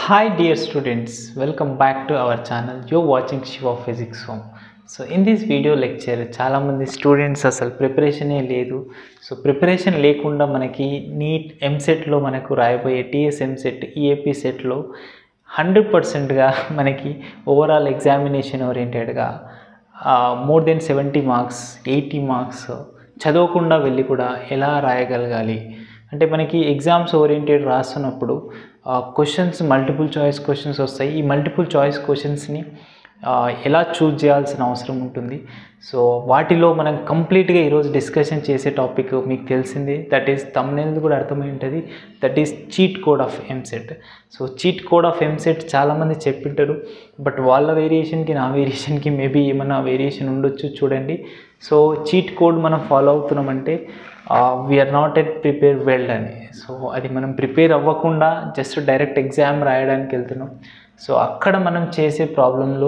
Hi dear students, welcome back to our channel. You're watching Shiva Physics Home. So in this video lecture చాలామంది students అసలు ప్రిపరేషనే లేదు so preparation లేకుండా మనకి NEET ఎంసెట్లో మనకు రాయబోయే టీఎస్ ఎంసెట్ ఈఏపీ సెట్లో హండ్రెడ్ పర్సెంట్గా మనకి ఓవరాల్ ఎగ్జామినేషన్ ఓరియంటెడ్గా more than seventy marks eighty marks చదవకుండా వెళ్ళి కూడా ఎలా రాయగలగాలి అంటే మనకి ఎగ్జామ్స్ ఓరియంటెడ్ రాస్తున్నప్పుడు క్వశ్చన్స్ మల్టిపుల్ చాయిస్ క్వశ్చన్స్ వస్తాయి ఈ మల్టిపుల్ చాయిస్ క్వశ్చన్స్ని ఎలా చూజ్ చేయాల్సిన అవసరం ఉంటుంది సో వాటిలో మనం కంప్లీట్గా ఈరోజు డిస్కషన్ చేసే టాపిక్ మీకు తెలిసిందే దట్ ఈస్ తమ్నేది కూడా అర్థమై ఉంటుంది that is cheat code of EAMCET so cheat code of EAMCET చాలామంది చెప్పింటారు బట్ వాళ్ళ వేరియేషన్కి నా వేరియేషన్కి మేబీ ఏమైనా వేరియేషన్ ఉండొచ్చు చూడండి సో చీట్ కోడ్ మనం ఫాలో అవుతున్నామంటే we are not at prepare well అని సో అది మనం ప్రిపేర్ అవ్వకుండా జస్ట్ డైరెక్ట్ ఎగ్జామ్ రాయడానికి వెళ్తున్నాం సో అక్కడ మనం చేసే ప్రాబ్లంలో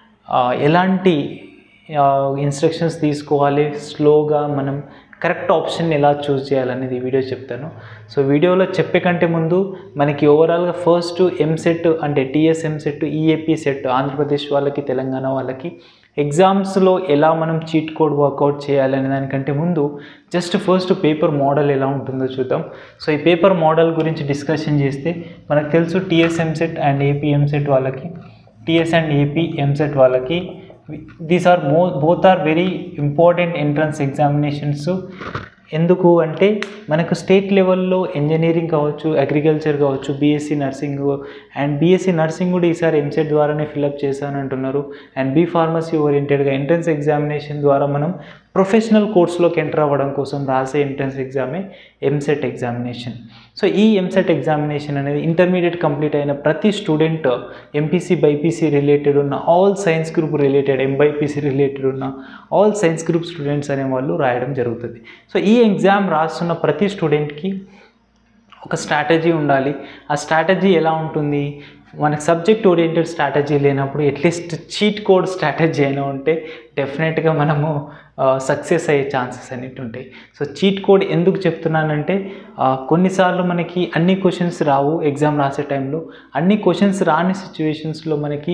ఎలాంటి ఇన్స్ట్రక్షన్స్ తీసుకోవాలి స్లోగా మనం కరెక్ట్ ఆప్షన్ ఎలా చూస్ చేయాలనేది ఈ వీడియో చెప్తాను సో వీడియోలో చెప్పే కంటే ముందు మనకి ఓవరాల్గా ఫస్ట్ ఎంసెట్ అంటే TS EAMCET EAP set Andhra Pradesh వాళ్ళకి తెలంగాణ వాళ్ళకి ఎగ్జామ్స్లో ఎలా మనం చీట్ కోడ్ వర్కౌట్ చేయాలనే దానికంటే ముందు జస్ట్ ఫస్ట్ పేపర్ మోడల్ ఎలా ఉంటుందో చూద్దాం సో ఈ పేపర్ మోడల్ గురించి డిస్కషన్ చేస్తే మనకు తెలుసు TS EAMCET and AP EAMCET వాళ్ళకి టీఎస్ అండ్ ఏపీ ఎంసెట్ వాళ్ళకి these are more both are very important entrance examinations ఎందుకు అంటే మనకు స్టేట్ లెవెల్లో ఇంజనీరింగ్ కావచ్చు అగ్రికల్చర్ కావచ్చు BSc nursing and BSc nursing కూడా ఈసారి ఎంసెట్ ద్వారానే ఫిల్అప్ చేశాను అంటున్నారు అండ్ బీ ఫార్మసీ ఓరియంటెడ్గా ఎంట్రన్స్ ఎగ్జామినేషన్ ద్వారా మనం ప్రొఫెషనల్ కోర్స్లోకి ఎంటర్ అవ్వడం కోసం రాసే ఎంట్రన్స్ ఎగ్జామే ఎంసెట్ ఎగ్జామినేషన్ సో ఈ ఎంసెట్ ఎగ్జామినేషన్ అనేది ఇంటర్మీడియట్ కంప్లీట్ అయిన ప్రతి స్టూడెంట్ ఎంపీసీ బైపీసీ రిలేటెడ్ ఉన్న all science group related MBiPC related ఉన్న ఆల్ సైన్స్ గ్రూప్ స్టూడెంట్స్ అనే వాళ్ళు రాయడం జరుగుతుంది సో ఈ ఎగ్జామ్ రాస్తున్న ప్రతి స్టూడెంట్కి ఒక స్ట్రాటజీ ఉండాలి ఆ స్ట్రాటజీ ఎలా ఉంటుంది మనకు సబ్జెక్ట్ ఓరియంటెడ్ స్ట్రాటజీ లేనప్పుడు అట్లీస్ట్ చీట్ కోడ్ స్ట్రాటజీ అయినా ఉంటే డెఫినెట్గా మనము సక్సెస్ అయ్యే ఛాన్సెస్ అనేవి ఉంటాయి సో చీట్ కోడ్ ఎందుకు చెప్తున్నానంటే కొన్నిసార్లు మనకి అన్ని క్వశ్చన్స్ రావు ఎగ్జామ్ రాసే టైంలో అన్ని క్వశ్చన్స్ రాని సిచ్యువేషన్స్లో మనకి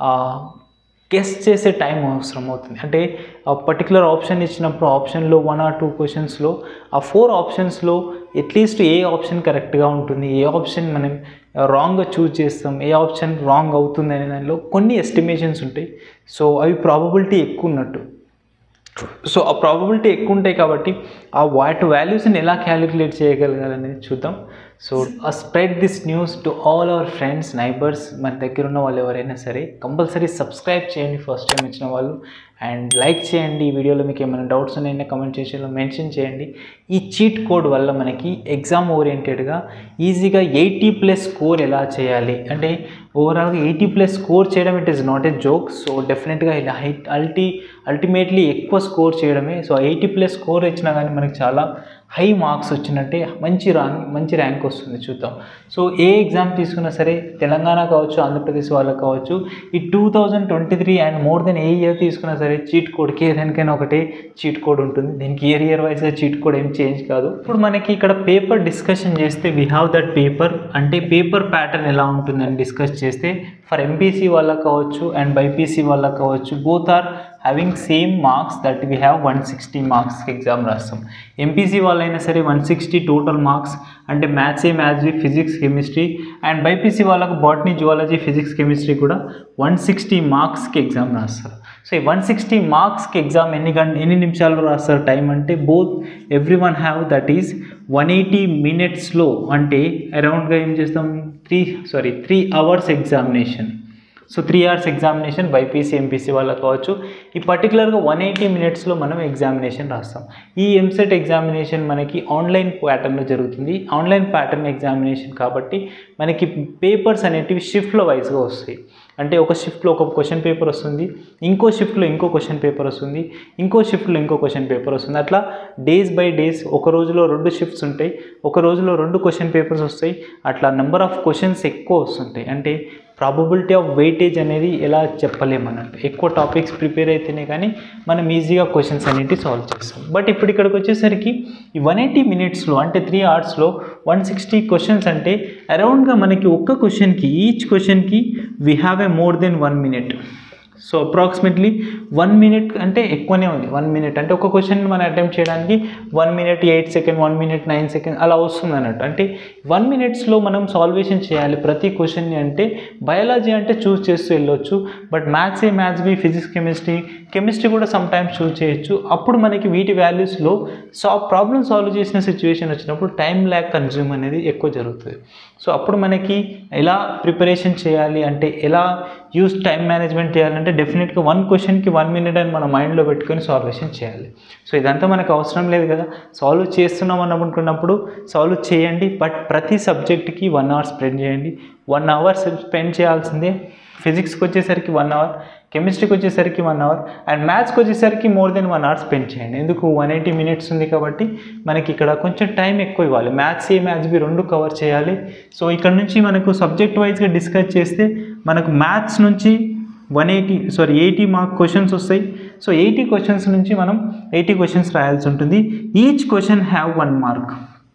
గెస్ చేసే టైం అవసరం అవుతుంది అంటే పర్టికులర్ ఆప్షన్ ఇచ్చినప్పుడు ఆప్షన్లో వన్ ఆర్ టూ క్వశ్చన్స్లో ఆ ఫోర్ ఆప్షన్స్లో అట్లీస్ట్ ఏ ఆప్షన్ కరెక్ట్గా ఉంటుంది ఏ ఆప్షన్ మనం రాంగ్గా చూజ్ చేస్తాం ఏ ఆప్షన్ రాంగ్ అవుతుంది అనే దానిలో కొన్ని ఎస్టిమేషన్స్ ఉంటాయి సో అవి ప్రాబబిలిటీ ఎక్కువ ఉన్నట్టు సో ఆ ప్రాబబిలిటీ ఎక్కువ ఉంటాయి కాబట్టి ఆ వాటి వాల్యూస్ని ఎలా క్యాలిక్యులేట్ చేయగలగాలనేది చూద్దాం so spread this news to all our friends neighbours మన దగ్గర ఉన్న వాళ్ళు ఎవరైనా సరే కంపల్సరీ సబ్స్క్రైబ్ చేయండి ఫస్ట్ టైం ఇచ్చిన వాళ్ళు అండ్ లైక్ చేయండి ఈ వీడియోలో మీకు ఏమైనా డౌట్స్ ఉన్నాయన్నా కమెంట్ సెక్షన్లో మెన్షన్ చేయండి ఈ చీట్ కోడ్ వల్ల మనకి ఎగ్జామ్ ఓరియంటెడ్గా ఈజీగా ఎయిటీ ప్లస్ స్కోర్ ఎలా చేయాలి అంటే ఓవరాల్గా ఎయిటీ ప్లస్ స్కోర్ చేయడం it is not a joke so డెఫినెట్గా ఇలా హై అల్టీ అల్టిమేట్లీ ఎక్కువ స్కోర్ చేయడమే సో ఎయిటీ ప్లస్ స్కోర్ ఇచ్చినా కానీ మనకి చాలా హై మార్క్స్ వచ్చినట్టే మంచి ర్యాంక్ మంచి ర్యాంక్ వస్తుంది చూద్దాం సో ఏ ఎగ్జామ్ తీసుకున్నా సరే తెలంగాణ కావచ్చు ఆంధ్రప్రదేశ్ వాళ్ళకి కావచ్చు ఈ two thousand twenty three and more than a year తీసుకున్నా సరే చీట్ కోడ్కి ఏదానికైనా ఒకటే చీట్ కోడ్ ఉంటుంది దీనికి ఇయర్ ఇయర్ వైజ్గా చీట్ కోడ్ ఏం చేంజ్ కాదు ఇప్పుడు మనకి ఇక్కడ పేపర్ డిస్కషన్ చేస్తే వీ హ్యావ్ దట్ పేపర్ అంటే పేపర్ ప్యాటర్న్ ఎలా ఉంటుందని డిస్కస్ చేస్తే ఫర్ ఎంపీసీ వాళ్ళకి కావచ్చు అండ్ బైపీసీ వాళ్ళకి కావచ్చు both are having same marks that we have one sixty మార్క్స్కి ఎగ్జామ్ రాస్తాం ఎంపీసీ వాళ్ళైనా సరే వన్ సిక్స్టీ టోటల్ మార్క్స్ అంటే maths A maths physics chemistry and BiPC వాళ్ళకు బాటనీ జువాలజీ ఫిజిక్స్ కెమిస్ట్రీ కూడా వన్ సిక్స్టీ మార్క్స్కి ఎగ్జామ్ రాస్తారు సో ఈ వన్ సిక్స్టీ మార్క్స్కి ఎగ్జామ్ ఎన్ని గంట ఎన్ని నిమిషాల్లో రాస్తారు టైం అంటే both every one have that is one eighty మినిట్స్లో అంటే అరౌండ్గా ఏం చేస్తాం three sorry three hours examination so three hours examination BiPC MPC వాళ్ళకి కావచ్చు ఈ పర్టికులర్గా వన్ ఎయిటీ మినిట్స్లో మనం ఎగ్జామినేషన్ రాస్తాం ఈ ఎంసెట్ ఎగ్జామినేషన్ మనకి ఆన్లైన్ ప్యాటర్న్లో జరుగుతుంది ఆన్లైన్ ప్యాటర్న్ ఎగ్జామినేషన్ కాబట్టి మనకి పేపర్స్ అనేటివి షిఫ్ట్లో వైజ్గా వస్తాయి అంటే ఒక షిఫ్ట్లో ఒక క్వశ్చన్ పేపర్ వస్తుంది ఇంకో షిఫ్ట్లో ఇంకో క్వశ్చన్ పేపర్ వస్తుంది ఇంకో షిఫ్ట్లో ఇంకో క్వశ్చన్ పేపర్ వస్తుంది అట్లా డేస్ బై డేస్ ఒక రోజులో రెండు షిఫ్ట్స్ ఉంటాయి ఒక రోజులో రెండు క్వశ్చన్ పేపర్స్ వస్తాయి అట్లా నెంబర్ ఆఫ్ క్వశ్చన్స్ ఎక్కువ వస్తుంటాయి అంటే ప్రాబబిలిటీ ఆఫ్ వెయిటేజ్ అనేది ఎలా చెప్పలేమన్నట్టు ఎక్కువ టాపిక్స్ ప్రిపేర్ అయితేనే కానీ మనం ఈజీగా క్వశ్చన్స్ అనేవి సాల్వ్ చేస్తాం బట్ ఇప్పుడు ఇక్కడికి వచ్చేసరికి ఈ వన్ ఎయిటీ మినిట్స్లో అంటే త్రీ అవర్స్లో వన్ సిక్స్టీ క్వశ్చన్స్ అంటే అరౌండ్గా మనకి ఒక్క క్వశ్చన్కి ఈచ్ క్వశ్చన్కి we have a more than one minute so approximately one minute అంటే ఎక్కువనే ఉంది వన్ మినిట్ అంటే ఒక క్వశ్చన్ మనం అటెంప్ట్ చేయడానికి one minute eight second one minute nine second అలా వస్తుంది అన్నట్టు అంటే వన్ మినిట్స్లో మనం సాల్వేషన్ చేయాలి ప్రతి క్వశ్చన్ని అంటే బయాలజీ అంటే చూస్ చేస్తూ వెళ్ళొచ్చు but maths A maths B physics chemistry chemistry కూడా సమ్ టైమ్స్ చూస్ చేయొచ్చు అప్పుడు మనకి వీటి వాల్యూస్లో సా ప్రాబ్లమ్ సాల్వ్ చేసిన సిచ్యువేషన్ వచ్చినప్పుడు టైం ల్యాక్ కన్జ్యూమ్ అనేది ఎక్కువ జరుగుతుంది సో అప్పుడు మనకి ఎలా ప్రిపరేషన్ చేయాలి అంటే ఎలా యూస్ టైం మేనేజ్మెంట్ చేయాలంటే డెఫినెట్గా వన్ క్వశ్చన్కి వన్ మినిట్ అని మన మైండ్లో పెట్టుకొని సాల్వేషన్ చేయాలి సో ఇదంతా మనకు అవసరం లేదు కదా సాల్వ్ చేస్తున్నాం అని అనుకున్నప్పుడు సాల్వ్ చేయండి బట్ ప్రతి సబ్జెక్ట్కి వన్ అవర్ స్పెండ్ చేయండి వన్ అవర్ స్పెండ్ చేయాల్సిందే ఫిజిక్స్కి వచ్చేసరికి వన్ అవర్ కెమిస్ట్రీకి వచ్చేసరికి వన్ అవర్ అండ్ మ్యాథ్స్కి వచ్చేసరికి more than one hour spend చేయండి ఎందుకు వన్ ఎయిటీ మినిట్స్ ఉంది కాబట్టి మనకి ఇక్కడ కొంచెం టైం ఎక్కువ ఇవ్వాలి మ్యాథ్స్ ఏ మ్యాథ్స్ బి రెండు కవర్ చేయాలి సో ఇక్కడ నుంచి మనకు సబ్జెక్ట్ వైజ్గా డిస్కస్ చేస్తే మనకు మ్యాథ్స్ నుంచి one eighty sorry eighty mark questions వస్తాయి సో ఎయిటీ క్వశ్చన్స్ నుంచి మనం ఎయిటీ క్వశ్చన్స్ రాయాల్సి ఉంటుంది each question have one mark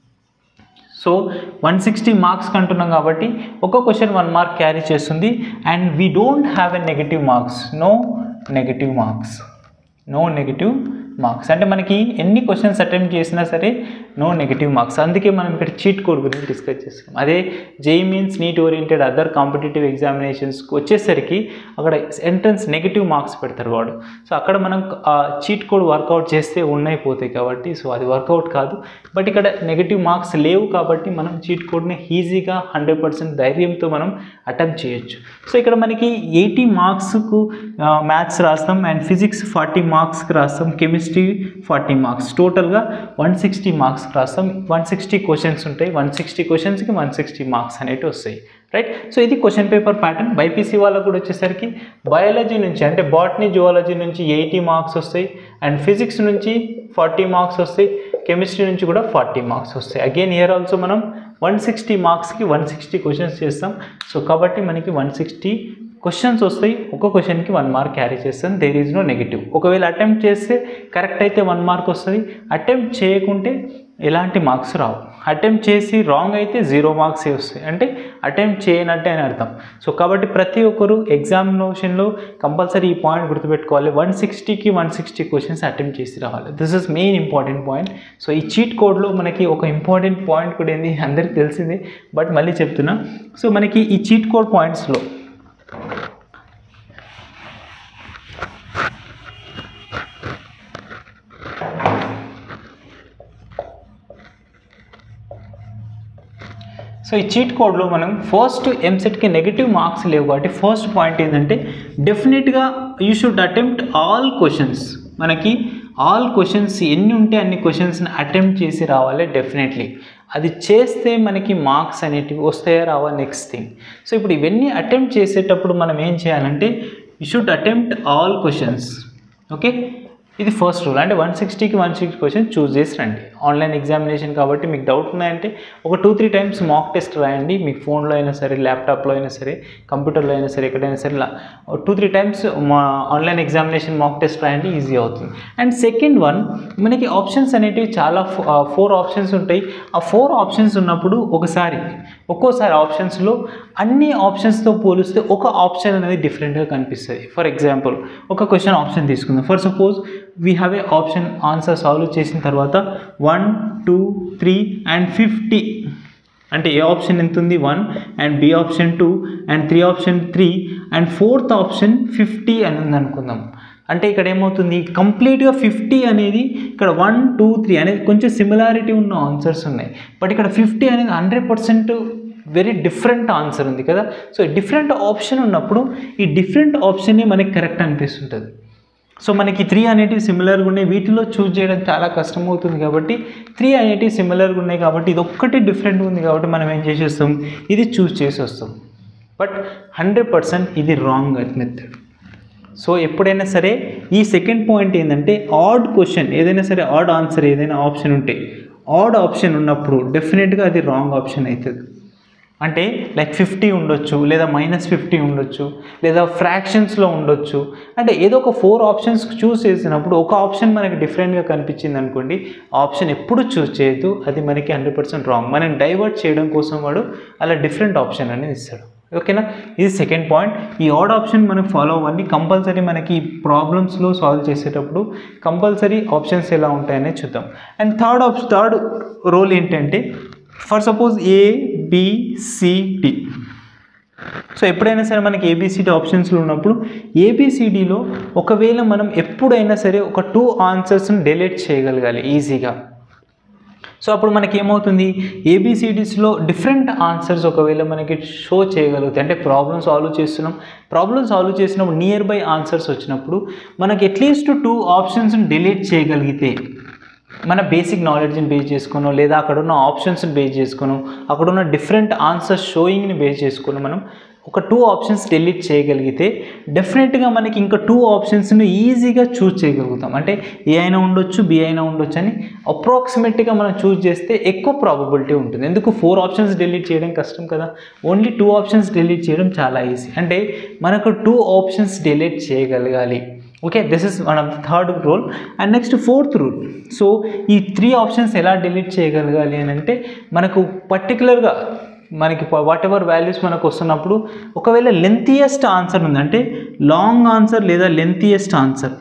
so one sixty marks కంటున్నాం కాబట్టి ఒక క్వశ్చన్ వన్ మార్క్ క్యారీ చేస్తుంది and we don't have a negative marks no negative marks no negative marks అంటే మనకి ఎన్ని క్వశ్చన్స్ అటెంప్ట్ చేసినా సరే నో నెగిటివ్ మార్క్స్ అందుకే మనం ఇక్కడ చీట్ కోడ్ గురించి డిస్కస్ చేస్తాం అదే JEE means NEET oriented other competitive ఎగ్జామినేషన్స్కి వచ్చేసరికి అక్కడ ఎంట్రన్స్ నెగిటివ్ మార్క్స్ పెడతారు వాడు సో అక్కడ మనం ఆ చీట్ కోడ్ వర్కౌట్ చేస్తే ఉన్నాయి పోతాయి కాబట్టి సో అది వర్కౌట్ కాదు బట్ ఇక్కడ నెగిటివ్ మార్క్స్ లేవు కాబట్టి మనం చీట్ కోడ్ని ఈజీగా హండ్రెడ్ పర్సెంట్ ధైర్యంతో మనం అటెంప్ట్ చేయొచ్చు సో ఇక్కడ మనకి ఎయిటీ మార్క్స్కు మ్యాథ్స్ రాస్తాం అండ్ ఫిజిక్స్ ఫార్టీ మార్క్స్కి రాస్తాం కెమిస్ట్రీ ఫార్టీ మార్క్స్ టోటల్గా వన్ సిక్స్టీ మార్క్స్కి రాస్తాం వన్ సిక్స్టీ క్వశ్చన్స్ ఉంటాయి వన్ సిక్స్టీ క్వశ్చన్స్కి వన్ సిక్స్టీ మార్క్స్ అనేవి వస్తాయి రైట్ సో ఇది క్వశ్చన్ పేపర్ ప్యాటర్న్ బైపీసీ వాళ్ళకు కూడా వచ్చేసరికి బయాలజీ నుంచి అంటే బాటనీ జువాలజీ నుంచి ఎయిటీ మార్క్స్ వస్తాయి అండ్ ఫిజిక్స్ నుంచి ఫార్టీ మార్క్స్ వస్తాయి కెమిస్ట్రీ నుంచి కూడా ఫార్టీ మార్క్స్ వస్తాయి అగైన్ ఇయర్ ఆల్సో మనం వన్ సిక్స్టీ మార్క్స్కి వన్ సిక్స్టీ క్వశ్చన్స్ చేస్తాం సో కాబట్టి మనకి వన్ సిక్స్టీ క్వశ్చన్స్ వస్తాయి ఒక క్వశ్చన్కి వన్ మార్క్ క్యారీ చేస్తాను దేర్ ఈజ్ నో నెగిటివ్ ఒకవేళ అటెంప్ట్ చేస్తే కరెక్ట్ అయితే వన్ మార్క్ వస్తుంది అటెంప్ట్ చేయకుంటే ఎలాంటి మార్క్స్ రావు అటెంప్ట్ చేసి రాంగ్ అయితే జీరో మార్క్సే వస్తాయి అంటే అటెంప్ట్ చేయనట్టే అని అర్థం సో కాబట్టి ప్రతి ఒక్కరు ఎగ్జామినేషన్లో కంపల్సరీ ఈ పాయింట్ గుర్తుపెట్టుకోవాలి వన్ సిక్స్టీకి వన్ సిక్స్టీ క్వశ్చన్స్ అటెంప్ట్ చేసి రావాలి this is main important point so ఈ చీట్ కోడ్లో మనకి ఒక ఇంపార్టెంట్ పాయింట్ కూడా ఏంది అందరికి తెలిసిందే బట్ మళ్ళీ చెప్తున్నా సో మనకి ఈ చీట్ కోడ్ పాయింట్స్లో సో ఈ చీట్ కోడ్లో మనం ఫస్ట్ ఎంసెట్కి నెగిటివ్ మార్క్స్ లేవు కాబట్టి ఫస్ట్ పాయింట్ ఏంటంటే డెఫినెట్గా you should attempt all questions మనకి ఆల్ క్వశ్చన్స్ ఎన్ని ఉంటే అన్ని క్వశ్చన్స్ని అటెంప్ట్ చేసి రావాలి డెఫినెట్లీ అది చేస్తే మనకి మార్క్స్ అనేటివి వస్తాయా రావా నెక్స్ట్ థింగ్ సో ఇప్పుడు ఇవన్నీ అటెంప్ట్ చేసేటప్పుడు మనం ఏం చేయాలంటే you should attempt all questions okay ఇది ఫస్ట్ రూల్ అంటే వన్ సిక్స్టీకి వన్ సిక్స్టీ క్వశ్చన్ చూస్ చేసి రండి ఆన్లైన్ ఎగ్జామినేషన్ కాబట్టి మీకు డౌట్ ఉన్నాయంటే ఒక two three times mock test రాయండి మీకు ఫోన్లో అయినా సరే ల్యాప్టాప్లో అయినా సరే కంప్యూటర్లో అయినా సరే ఎక్కడైనా సరే టూ త్రీ టైమ్స్ మా ఆన్లైన్ ఎగ్జామినేషన్ మాక్ టెస్ట్ రాయండి ఈజీ అవుతుంది అండ్ సెకండ్ వన్ మనకి ఆప్షన్స్ అనేటివి చాలా ఫోర్ ఆప్షన్స్ ఉంటాయి ఆ ఫోర్ ఆప్షన్స్ ఉన్నప్పుడు ఒకసారి ఒక్కోసారి ఆప్షన్స్లో అన్ని ఆప్షన్స్తో పోలిస్తే ఒక ఆప్షన్ అనేది డిఫరెంట్గా కనిపిస్తుంది ఫర్ ఎగ్జాంపుల్ ఒక క్వశ్చన్ ఆప్షన్ తీసుకుందాం for suppose we have a option answer solve చేసిన తర్వాత one two three and fifty అంటే ఏ ఆప్షన్ ఎంత ఉంది one and B option two and three option three and fourth option fifty అని ఉంది అనుకుందాం అంటే ఇక్కడ ఏమవుతుంది కంప్లీట్గా ఫిఫ్టీ అనేది ఇక్కడ వన్ టూ త్రీ అనేది కొంచెం సిమిలారిటీ ఉన్న ఆన్సర్స్ ఉన్నాయి బట్ ఇక్కడ ఫిఫ్టీ అనేది hundred percent very different answer ఉంది కదా సో డిఫరెంట్ ఆప్షన్ ఉన్నప్పుడు ఈ డిఫరెంట్ ఆప్షనే మనకి కరెక్ట్ అనిపిస్తుంటుంది సో మనకి త్రీ అనేటివి సిమిలర్గా ఉన్నాయి వీటిలో చూస్ చేయడం చాలా కష్టమవుతుంది కాబట్టి త్రీ అనేటివి సిమిలర్గా ఉన్నాయి కాబట్టి ఇది ఒక్కటి డిఫరెంట్గా ఉంది కాబట్టి మనం ఏం చేసేస్తాం ఇది చూస్ చేసి వస్తాం బట్ హండ్రెడ్ పర్సెంట్ ఇది రాంగ్ మెథడ్ సో ఎప్పుడైనా సరే ఈ సెకండ్ పాయింట్ ఏంటంటే ఆడ్ క్వశ్చన్ ఏదైనా సరే ఆడ్ ఆన్సర్ ఏదైనా ఆప్షన్ ఉంటే ఆడ్ ఆప్షన్ ఉన్నప్పుడు డెఫినెట్గా అది రాంగ్ ఆప్షన్ అవుతుంది అంటే లైక్ ఫిఫ్టీ ఉండొచ్చు లేదా మైనస్ ఫిఫ్టీ ఉండొచ్చు లేదా ఫ్రాక్షన్స్లో ఉండొచ్చు అంటే ఏదో ఒక ఫోర్ ఆప్షన్స్ చూస్ చేసినప్పుడు ఒక ఆప్షన్ మనకి డిఫరెంట్గా కనిపించింది అనుకోండి ఆ ఆప్షన్ ఎప్పుడు చూస్ చేయొద్దు అది మనకి హండ్రెడ్ పర్సెంట్ రాంగ్ మనం డైవర్ట్ చేయడం కోసం వాడు అలా డిఫరెంట్ ఆప్షన్ అనేది ఇస్తాడు ఓకేనా ఇది సెకండ్ పాయింట్ ఈ ఆడ్ ఆప్షన్ మనం ఫాలో అవ్వండి కంపల్సరీ మనకి ప్రాబ్లమ్స్లో సాల్వ్ చేసేటప్పుడు కంపల్సరీ ఆప్షన్స్ ఎలా ఉంటాయనే చూద్దాం అండ్ థర్డ్ ఆప్షన్ థర్డ్ రోల్ ఏంటంటే for suppose A B C D so ఎప్పుడైనా సరే మనకి ఏబిసిడి ఆప్షన్స్లో ఉన్నప్పుడు ఏబిసిడిలో ఒకవేళ మనం ఎప్పుడైనా సరే ఒక టూ ఆన్సర్స్ని డిలీట్ చేయగలగాలి ఈజీగా సో అప్పుడు మనకి ఏమవుతుంది ఏబిసిడీస్లో డిఫరెంట్ ఆన్సర్స్ ఒకవేళ మనకి షో చేయగలుగుతాయి అంటే ప్రాబ్లమ్ సాల్వ్ చేస్తున్నాం ప్రాబ్లమ్ సాల్వ్ చేసినప్పుడు నియర్ బై ఆన్సర్స్ వచ్చినప్పుడు మనకి అట్లీస్ట్ టూ ఆప్షన్స్ని డిలీట్ చేయగలిగితే మన బేసిక్ నాలెడ్జ్ని బేస్ చేసుకునో లేదా అక్కడ ఉన్న ఆప్షన్స్ని బేస్ చేసుకునో అక్కడ ఉన్న డిఫరెంట్ ఆన్సర్స్ షోయింగ్ని బేస్ చేసుకుని మనం ఒక టూ ఆప్షన్స్ డిలీట్ చేయగలిగితే డెఫినెట్గా మనకి ఇంకా టూ ఆప్షన్స్ని ఈజీగా చూస్ చేయగలుగుతాం అంటే ఏ అయినా ఉండొచ్చు బి అయినా ఉండొచ్చు అని అప్రాక్సిమేట్గా మనం చూస్ చేస్తే ఎక్కువ ప్రాబబిలిటీ ఉంటుంది ఎందుకు ఫోర్ ఆప్షన్స్ డిలీట్ చేయడం కష్టం కదా ఓన్లీ టూ ఆప్షన్స్ డిలీట్ చేయడం చాలా ఈజీ అంటే మనకు టూ ఆప్షన్స్ డిలీట్ చేయగలగాలి okay this is one of third rule and next fourth rule so ఈ త్రీ ఆప్షన్స్ ఎలా డిలీట్ చేయగలగాలి అని అంటే మనకు పర్టికులర్గా మనకి వాట్ ఎవర్ వాల్యూస్ మనకు వస్తున్నప్పుడు ఒకవేళ లెంతియెస్ట్ ఆన్సర్ ఉంది అంటే లాంగ్ ఆన్సర్ లేదా లెంతియెస్ట్ ఆన్సర్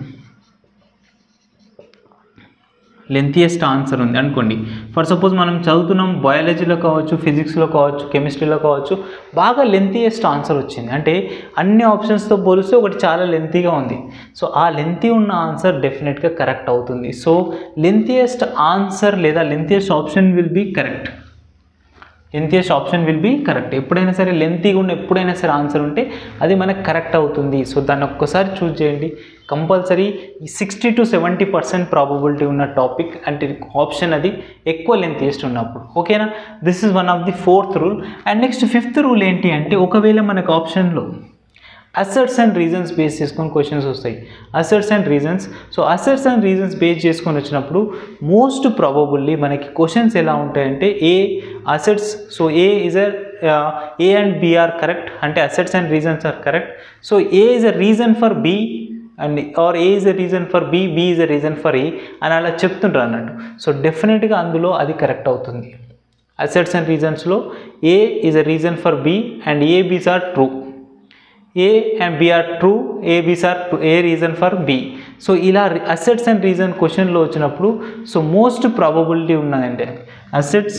లెంతియెస్ట్ ఆన్సర్ ఉంది అనుకోండి ఫర్ సపోజ్ మనం చదువుతున్నాం బయాలజీలో కావచ్చు ఫిజిక్స్లో కావచ్చు కెమిస్ట్రీలో కావచ్చు బాగా లెంతియెస్ట్ ఆన్సర్ వచ్చింది అంటే అన్ని ఆప్షన్స్తో పోలిస్తే ఒకటి చాలా లెంతీగా ఉంది సో ఆ లెంతీ ఉన్న ఆన్సర్ డెఫినెట్గా కరెక్ట్ అవుతుంది సో లెంతియెస్ట్ ఆన్సర్ లేదా lengthiest option will be correct lengthiest option will be correct ఎప్పుడైనా సరే లెంతీగా ఉన్న ఎప్పుడైనా సరే ఆన్సర్ ఉంటే అది మనకు కరెక్ట్ అవుతుంది సో దాన్ని ఒక్కసారి చూస్ చేయండి compulsory sixty to seventy percent probability ఉన్న టాపిక్ అంటే ఆప్షన్ అది ఎక్కువ లెంతియెస్ట్ ఉన్నప్పుడు ఓకేనా this is one of the fourth rule and next fifth rule ఏంటి అంటే ఒకవేళ మనకు ఆప్షన్లో అసర్ట్స్ అండ్ రీజన్స్ బేస్ చేసుకొని క్వశ్చన్స్ వస్తాయి asserts and reasons so asserts and reasons base చేసుకొని వచ్చినప్పుడు మోస్ట్ ప్రాబబుల్లీ మనకి క్వశ్చన్స్ ఎలా ఉంటాయంటే A asserts so A is a A and B are correct అంటే assets and reasons are correct so A is a reason for B and or A is a reason for B B is a reason for A అని అలా చెప్తుంటారు అన్నట్టు so డెఫినెట్గా అందులో అది correct అవుతుంది asserts and రీజన్స్లో A is a reason for B and A B's are true A and B are true A B's are a reason for B so ఇలా అసెట్స్ అండ్ రీజన్ క్వశ్చన్లో వచ్చినప్పుడు so most probability ఉన్నదంటే asserts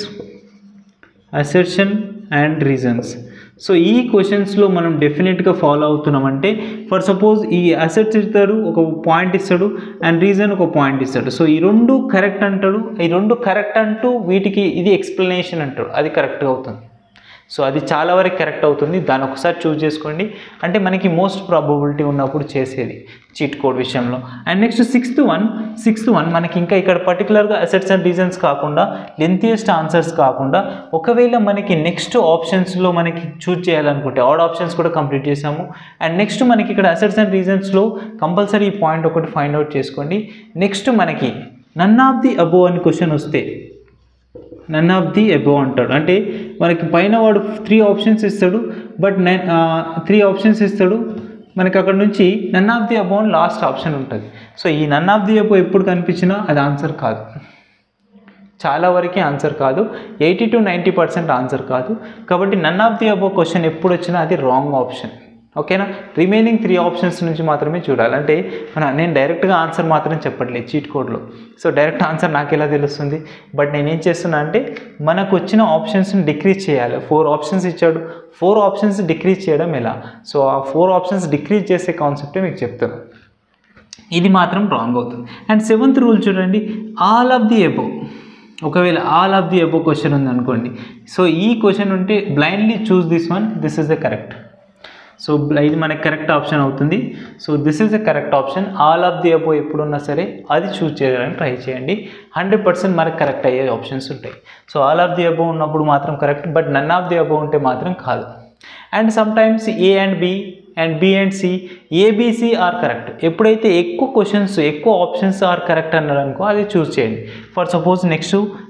assertion and reasons so ఈ క్వశ్చన్స్లో మనం డెఫినెట్గా follow అవుతున్నామంటే for suppose ఈ అసెట్స్ ఇస్తాడు ఒక పాయింట్ ఇస్తాడు అండ్ రీజన్ ఒక పాయింట్ ఇస్తాడు సో ఈ రెండు కరెక్ట్ అంటాడు ఈ రెండు కరెక్ట్ అంటూ వీటికి ఇది ఎక్స్ప్లెనేషన్ అంటాడు అది కరెక్ట్గా అవుతుంది సో అది చాలా వరకు కరెక్ట్ అవుతుంది దాన్ని ఒకసారి చూస్ చేసుకోండి అంటే మనకి మోస్ట్ ప్రాబబిలిటీ ఉన్నప్పుడు చేసేది చీట్ కోడ్ విషయంలో and next sixth one sixth one మనకి ఇంకా ఇక్కడ పర్టికులర్గా అసెట్స్ అండ్ రీజన్స్ కాకుండా లెంతియెస్ట్ ఆన్సర్స్ కాకుండా ఒకవేళ మనకి నెక్స్ట్ ఆప్షన్స్లో మనకి చూజ్ చేయాలనుకుంటే ఆడ్ ఆప్షన్స్ కూడా కంప్లీట్ చేసాము అండ్ నెక్స్ట్ మనకి ఇక్కడ అసెట్స్ అండ్ రీజన్స్లో కంపల్సరీ ఈ పాయింట్ ఒకటి ఫైండ్ అవుట్ చేసుకోండి నెక్స్ట్ మనకి నన్ ఆఫ్ ది అబో అని క్వశ్చన్ వస్తే నన్ ఆఫ్ ది అబోవ్ అంటాడు అంటే మనకి పైన వాడు త్రీ ఆప్షన్స్ ఇస్తాడు బట్ నైన్ త్రీ ఆప్షన్స్ ఇస్తాడు మనకి అక్కడ నుంచి none of the above last option ఉంటుంది సో ఈ నన్ ఆఫ్ ది అబోవ్ ఎప్పుడు కనిపించినా అది ఆన్సర్ కాదు చాలా వరకు ఆన్సర్ కాదు eighty to ninety percent answer కాదు కాబట్టి none of the above question ఎప్పుడు వచ్చినా అది రాంగ్ ఆప్షన్ ఓకేనా రిమైనింగ్ త్రీ ఆప్షన్స్ నుంచి మాత్రమే చూడాలి అంటే మన నేను డైరెక్ట్గా ఆన్సర్ మాత్రం చెప్పట్లేదు చీట్ కోడ్లో సో డైరెక్ట్ ఆన్సర్ నాకు ఎలా తెలుస్తుంది బట్ నేను ఏం చేస్తున్నా అంటే మనకు వచ్చిన ఆప్షన్స్ని డిక్రీజ్ చేయాలి ఫోర్ ఆప్షన్స్ ఇచ్చాడు ఫోర్ ఆప్షన్స్ డిక్రీజ్ చేయడం ఎలా సో ఆ ఫోర్ ఆప్షన్స్ డిక్రీజ్ చేసే కాన్సెప్టే మీకు చెప్తాను ఇది మాత్రం రాంగ్ అవుతుంది అండ్ సెవెంత్ రూల్ చూడండి ఆల్ ఆఫ్ ది ఎబో ఒకవేళ all of the above question ఉంది అనుకోండి సో ఈ క్వశ్చన్ ఉంటే blindly choose this one this is the correct so ఇది మనకి కరెక్ట్ ఆప్షన్ అవుతుంది so this is the correct option all of the above ఎప్పుడున్నా సరే అది చూస్ చేయడానికి ట్రై చేయండి హండ్రెడ్ పర్సెంట్ మనకు కరెక్ట్ అయ్యే ఆప్షన్స్ ఉంటాయి so all of the above ఉన్నప్పుడు మాత్రం correct but none of the above ఉంటే మాత్రం కాదు and sometimes A and B and B and C A B C are correct ఎప్పుడైతే ఎక్కువ క్వశ్చన్స్ ఎక్కువ ఆప్షన్స్ ఆర్ కరెక్ట్ అన్నారు అనుకో అది చూస్ చేయండి ఫర్ సపోజ్ నెక్స్ట్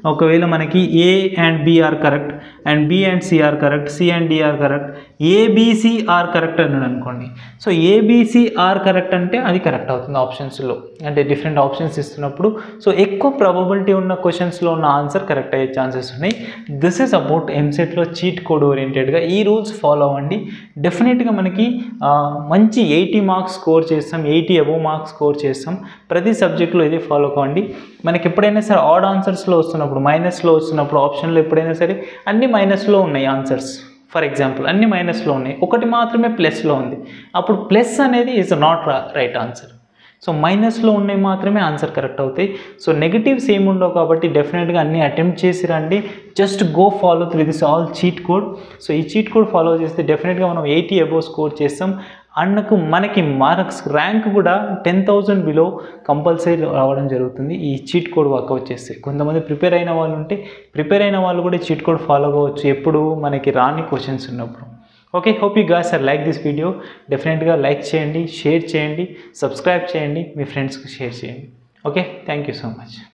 ఒకవేళ మనకి A and B are correct and B and C are correct C and D are correct A B C are correct అన్నాడు అనుకోండి సో ఏబిసి ఆర్ కరెక్ట్ అంటే అది కరెక్ట్ అవుతుంది ఆప్షన్స్లో అంటే డిఫరెంట్ ఆప్షన్స్ ఇస్తున్నప్పుడు సో ఎక్కువ ప్రాబబిలిటీ ఉన్న క్వశ్చన్స్లో ఉన్న ఆన్సర్ కరెక్ట్ అయ్యే ఛాన్సెస్ ఉన్నాయి దిస్ ఈస్ అబౌట్ ఎంసెట్లో చీట్ కోడ్ ఓరియంటెడ్గా ఈ రూల్స్ ఫాలో అవ్వండి డెఫినెట్గా మనకి ఆ, మంచి ఎయిటీ మార్క్స్ స్కోర్ చేస్తాం ఎయిటీ అబోవ్ మార్క్స్ స్కోర్ చేస్తాం ప్రతి సబ్జెక్ట్లో ఇదే ఫాలో కావండి మనకి ఎప్పుడైనా సరే ఆడ్ ఆన్సర్స్లో వస్తున్నప్పుడు మైనస్లో వస్తున్నప్పుడు ఆప్షన్లో ఎప్పుడైనా సరే అన్ని మైనస్లో ఉన్నాయి ఆన్సర్స్ ఫర్ ఎగ్జాంపుల్ అన్ని మైనస్లో ఉన్నాయి ఒకటి మాత్రమే ప్లస్లో ఉంది అప్పుడు ప్లస్ అనేది is not right answer so మైనస్లో ఉన్నాయి మాత్రమే ఆన్సర్ కరెక్ట్ అవుతాయి సో నెగిటివ్స్ ఏమి ఉండవు కాబట్టి డెఫినెట్గా అన్ని అటెంప్ట్ చేసి రండి just go follow through this all cheat code so ఈ చీట్ కోడ్ ఫాలో చేస్తే డెఫినెట్గా మనం ఎయిటీ అబోవ్ స్కోర్ చేస్తాం అండ్కు మనకి మార్క్స్ ర్యాంక్ కూడా టెన్ థౌజండ్ బిలో కంపల్సరీ రావడం జరుగుతుంది ఈ చీట్ కోడ్ వర్కౌట్ చేస్తే కొంతమంది ప్రిపేర్ అయిన వాళ్ళు ఉంటే ప్రిపేర్ అయిన వాళ్ళు కూడా చీట్ కోడ్ ఫాలో అవ్వచ్చు ఎప్పుడు మనకి రాని క్వశ్చన్స్ ఉన్నప్పుడు okay hope you guys are like this video డెఫినెట్గా లైక్ చేయండి షేర్ చేయండి సబ్స్క్రైబ్ చేయండి మీ ఫ్రెండ్స్కి షేర్ చేయండి okay thank you so much